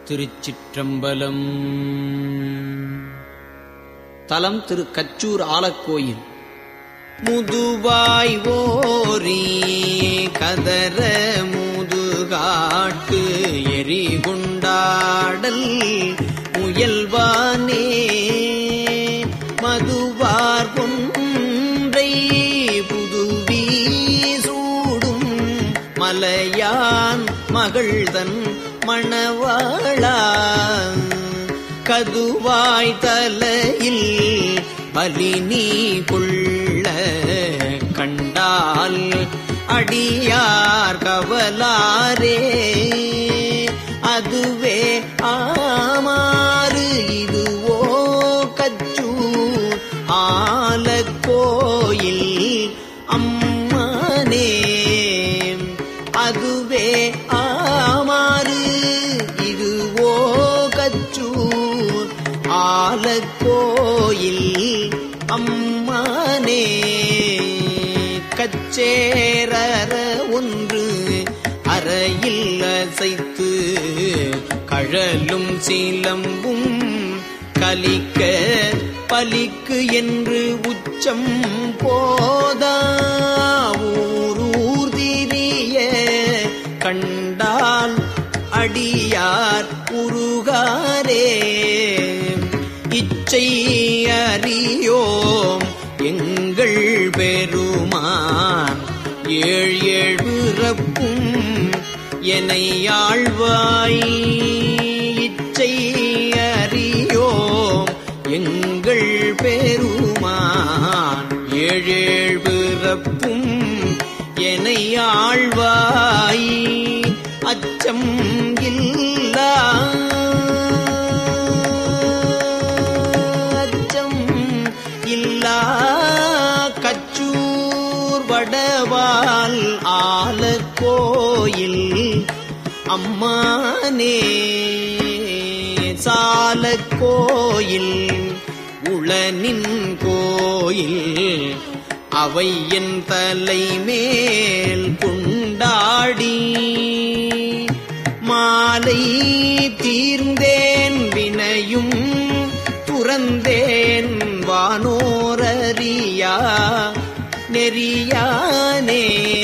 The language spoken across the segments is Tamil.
திருச்சிற்றம்பலம் தலம் திரு கச்சூர் ஆலக்கோயில் முதுவாய் ஓரி கதற முதுகாட்டு எரிகுண்டாடல் முயல்வானே மதுவார் கொன்றை புதுவி சூடும் மலையான் மகள்தன் மணவாளா கதுவாய் தலையில் பலி நீ கொள்ள கண்டால் அடியார் கவலாரே அதுவே ஆமாறு இதுவோ கச்சூர் ஆலக்கோயில் அம்மானே அதுவே ஆமாறு இதுவோ கச்சூர் ஆலக்கோயில் அம்மானே கச்சேரற ஒன்று அறையில் அசைத்து கழலும் சீலம்பும் கலிக்க பலிக்கு என்று உச்சம் போதா ஊரூர் திரிய கண்டால் அடியார் உருகாரே இச்சை அறியோம் எங்கள் பெருமான் ஏழ் ஏழுறப்பும் என்னை ஆழ்வாய் இச்சை அறியோம் எங்கள் பெருமான் ஏழேழ் பிறப்பும் என்னை ஆழ்வாய் அச்சம் இல்லா அச்சம் இல்லா கச்சூர் வடவால் ஆலக்கோயில் அம்மானே சாலக்கோயில் உளனின் கோயில் அவை என் தலைமேல் கொண்டாடி மாலை தீர்ந்தேன் வினையும் துறந்தேன் வானோரறியா நெறியானே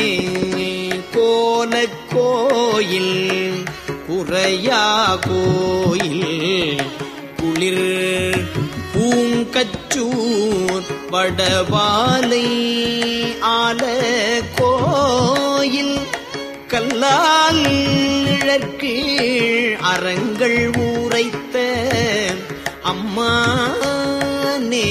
கோலக் கோயில் குறையா கோயில் குளிர் பூங்கச்சூர் வடவாலை ஆல கோயில் கல்லால் இழற்கீழ் அறங்கள் ஊரைத்த அம்மானே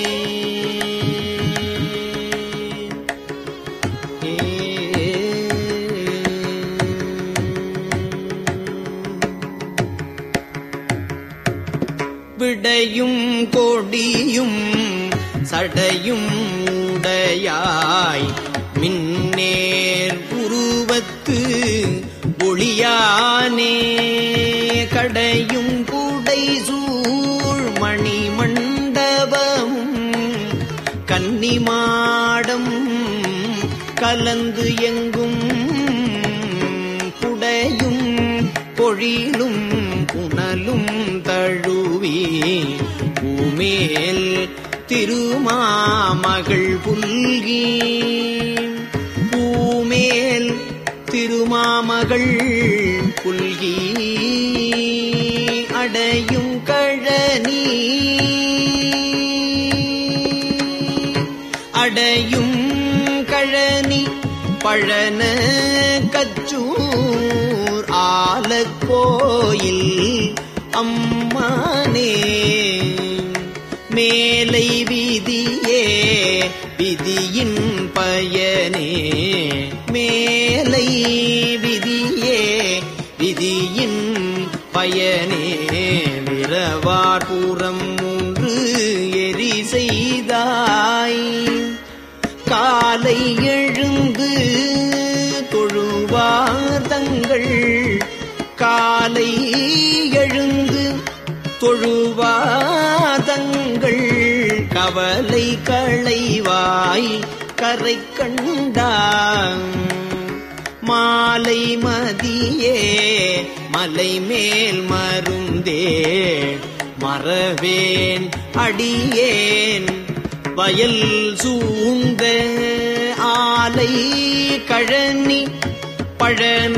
விடையும் கொடியும் சடையும் உடையாய் மின்னேர் உருவத்து ஒளியானே கடையும் குடை சூழ் மணி மண்டபமும் கன்னிமாடம் கலந்து எங்கும் குடையும் பொழிலும் புனலும் தழுவி பூமேல் திருமாமகள் புல்கி பூமேல் திருமாமகள் புல்கி அடையும் கழனி அடையும் கழனி பழன கச்சூர் ஆலக்கோயில் அம்மானே மேலை விதியே விதியின் பயனே மேலை விதியே விதியின் பயனே விரவார்புறம் மூன்று எரி செய்தாய் காலை எழுந்து தொழுவார் தங்கள் காலை எழுந்து தொழுவாதங்கள் கவலை களைவாய் கரை கண்டான் மாலை மதியே மலை மேல் மருந்தே மறவேன் அடியேன் வயல் சூழ்ந்த ஆலை கழனி பழன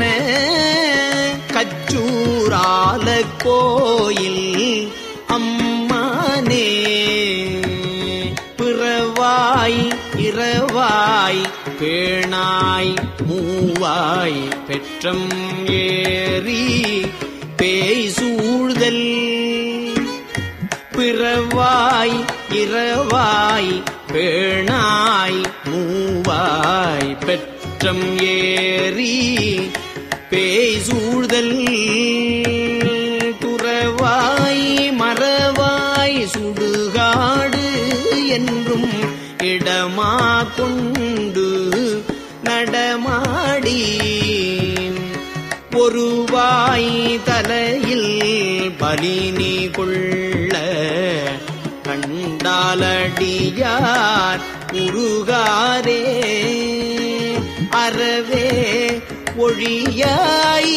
கச்சூரால கோயில் அம்மானே பிறவாய் இரவாய் பேணாய் மூவாய் பெற்றம் ஏறி பேய் சூழ்தல் பிறவாய் இரவாய் பேணாய் மூவாய் பெற்றம் ஏறி பேய் சூழ்தல் துறவாய் மறவாய் சுடுகாடு என்றும் இடமா கொண்டு நடமாடி ஒருவாய் தலையில் பலினி கொள்ள கண்டாலடியார் உருகாரே அறவே ஒழியாய்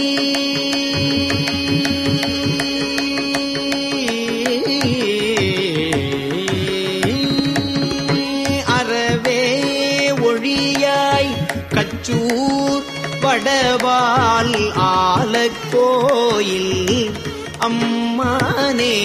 அறவே ஒழியாய் கச்சூர் வடவால் ஆலக்கோயில் அம்மானே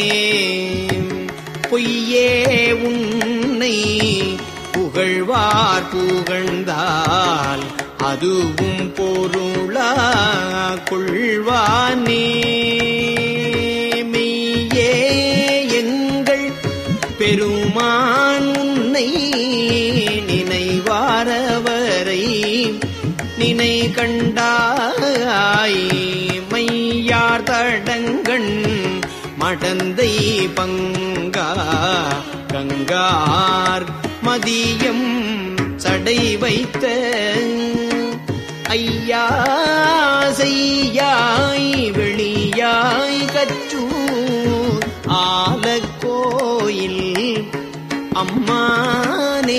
பொய்யே உன்னை புகழ்வார் புகழ்ந்தால் அதுவும் பொருளா கொள்வானே மெய்யே எங்கள் பெருமான் உன்னை நினைவாரவரை நினை கண்டாய் மையார் தடங்கண் மடந்தை பங்கா கங்கார் மதியம் சடை வைத்த ஐயா செய்யாய் வெளியாய் கச்சூர் ஆலக்கோயில் அம்மானே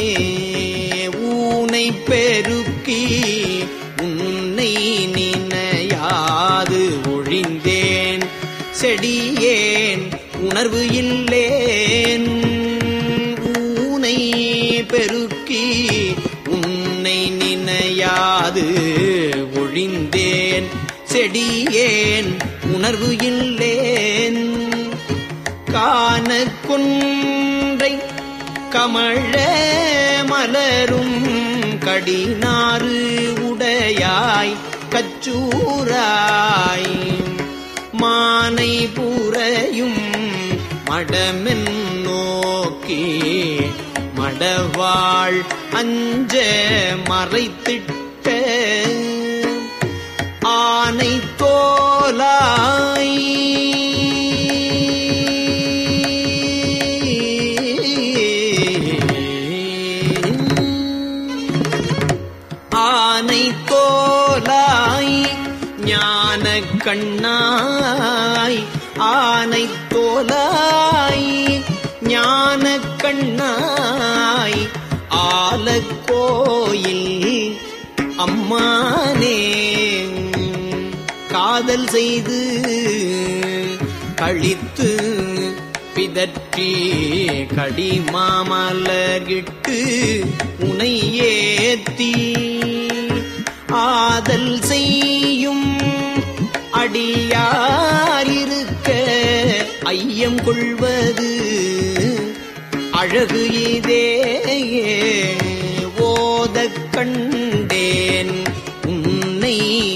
ஊனை பெருக்கி உன்னை நினையாது ஒழிந்தேன் செடியேன் உணர்வு இல்லேன் ஊனை பெருக்கி உன்னை நினையாது ஒழிந்தேன் செடியேன் உணர்வு இல்லேன் காண கொன்றை கமழ மலரும் கடினாறு உடையாய் கச்சூராய் மானை புறையும் மடமென் நோக்கி மடவாள் அஞ்ச மறைத்திட்ட ஆனை தோலாய் ஆனை தோலாய் ஞான கண்ணாய் ஆனை தோலாய் ஞான கண்ணாய் ஆலக்கோயில் அம்மானே காதல் செய்து கழித்து பிதற்றி கடிமாமலர்கிட்டு உனை ஏத்தி ஆதல் செய்யும் அடியாரிருக்க ஐயம் கொள்வது அழகு இதே ஓதக் கண்டேன் உன்னை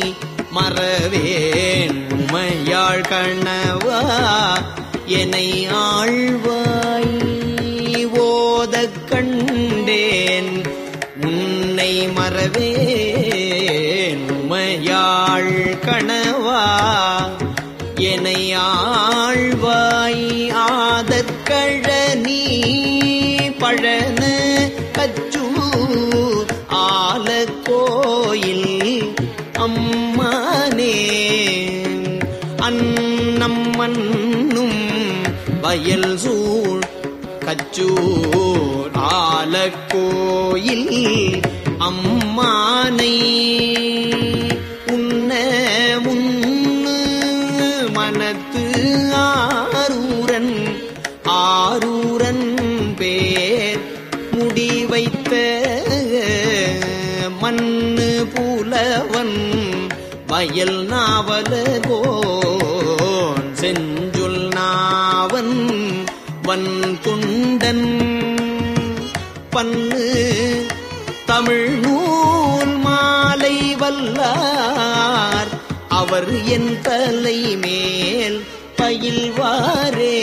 மறவேன் உமையாள் கணவா என்னை ஆழ்வாய் ஓதக் கண்டேன் உன்னை மறவேன் உமையாள் கணவா என்னை ஆழ்வாய் ஆதற்கழனி பழன கச்சூர் ஆலக்கோயில் அம்மானே அன்னம் மண்ணும் வயல் சூழ் கச்சூர் ஆலக்கோயில் அம்மானை உன்ன முன்னு மனத்து ஆரூரன் ஆரூரன் பேர் முடிவைத்த மண்ணு புலவன் வயல் நாவலகோன் செஞ்சுல் நாவன் வன் துண்டன் பன்னு தமிழ் நூல் மாலை வல்லார் அவர் என் தலை மேல் பயில்வாரே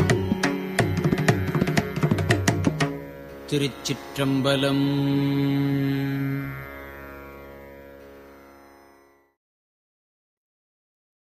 திருச்சிற்றம்பலம்